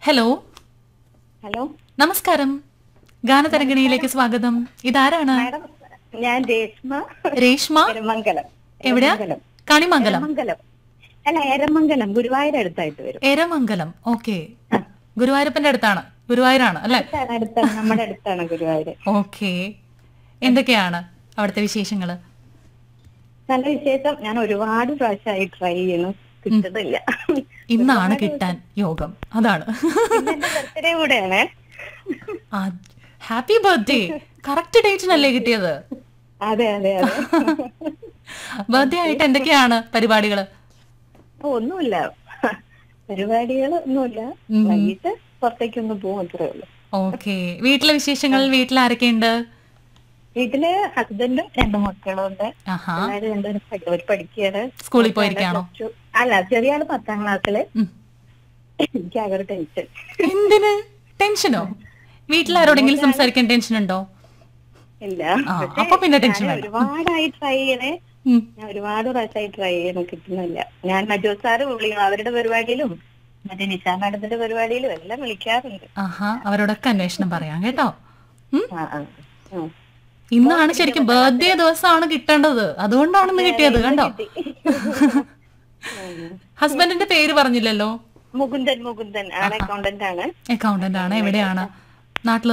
Hello hello നമസ്കാരം ഗാനതരംഗിണിയിലേക്ക് സ്വാഗതം ഇതാരാണ് മാഡം ഞാൻ രേഷ്മ രേഷ്മ എരമംഗലം എവിടെയാ എരമംഗലം. കണിമംഗലം എരമംഗലം അല്ല എരമംഗലം ഗുരുവായൂർ അടുത്തായിട്ട് വരും എരമംഗലം ഓക്കെ ഗുരുവായൂരപ്പന്റെ അടുത്താണ് ഗുരുവായൂരാണ് അല്ലെ അടുത്താണ് അടുത്താണ് നമ്മുടെ അടുത്താണ് ഗുരുവായൂർ ഓക്കെ എന്തൊക്കെയാണ് അവിടുത്തെ വിശേഷങ്ങള് നല്ല വിശേഷം ഞാൻ ഒരുപാട് പ്രാവശ്യമായി ട്രൈ ചെയ്യുന്നു കിട്ടുന്നില്ല ഇന്നാണ് കിട്ടാൻ യോഗം അതാണ് പിന്നെ എന്റെ ബർത്ത്ഡേ കൂടെയാണ് ഹാപ്പി ബർത്ത്ഡേ കറക്റ്റ് ഡേറ്റിനല്ലേ കിട്ടിയത് അതെ അതെ അതെ ബർത്ത്ഡേ ആയിട്ട് എന്തൊക്കെയാണ് പരിപാടികള് ഓ, ഒന്നുമില്ല പരിപാടികൾ ഒന്നുമില്ല വൈകിട്ട് പുറത്തേക്കൊന്ന് പോകും അത്രേ ഉള്ളൂ ഓക്കെ വീട്ടിലെ വിശേഷങ്ങൾ വീട്ടിൽ ആരൊക്കെയുണ്ട് വീട്ടില് ഹസ്ബൻഡും രണ്ട് മക്കളും ഉണ്ട് ആഹാ എല്ലാവരും രണ്ടുപേരും പഠി- ഒരു പഠിക്കുകയാണ് സ്കൂളിൽ പോയിരിക്കാണോ plus two. അല്ല ചെറിയ ആള് പത്താം ക്ലാസ്സില് ഉം. എനിക്ക് ആകെ ഒരു ടെൻഷൻ എന്തിന് ടെൻഷനോ വീട്ടിലാരോടെങ്കിലും സംസാരിക്കാൻ ടെൻഷൻ ഉണ്ടോ ഇല്ല ആ, പക്ഷേ അപ്പൊ പിന്നെ ടെൻഷൻ ഞാൻ വേണ്ട. ഒരുപാടായി ട്രൈ ചെയ്യണേ ഉം. ഞാൻ ഒരുപാട് പ്രാവശ്യമായി ട്രൈ ചെയ്യണ കിട്ടുന്നില്ല ഞാൻ മജോ സാറ് വിളിക്കും അവരുടെ പരിപാടിയിലും മറ്റേ നിശാ മാഡത്തിന്റെ പരിപാടിയിലും എല്ലാം വിളിക്കാറുണ്ട് ആഹാ അവരോടൊക്കെ അന്വേഷണം പറയാം കേട്ടോ ഉം. ആ, ആ, ആ. ഇന്നാണ് ശരിക്കും ബർത്ത്ഡേ ദിവസമാണ് കിട്ടേണ്ടത് അതുകൊണ്ടാണ് ഇന്ന് കിട്ടിയത് കണ്ടോ ഉം. ഹസ്ബൻഡിന്റെ പേര് പറഞ്ഞില്ലല്ലോ മുകുന്ദൻ മുകുന്ദൻ ആളെ അക്കൗണ്ടന്റ് ആണ് അക്കൗണ്ടന്റ് ആണ് എവിടെയാണ് നാട്ടിൽ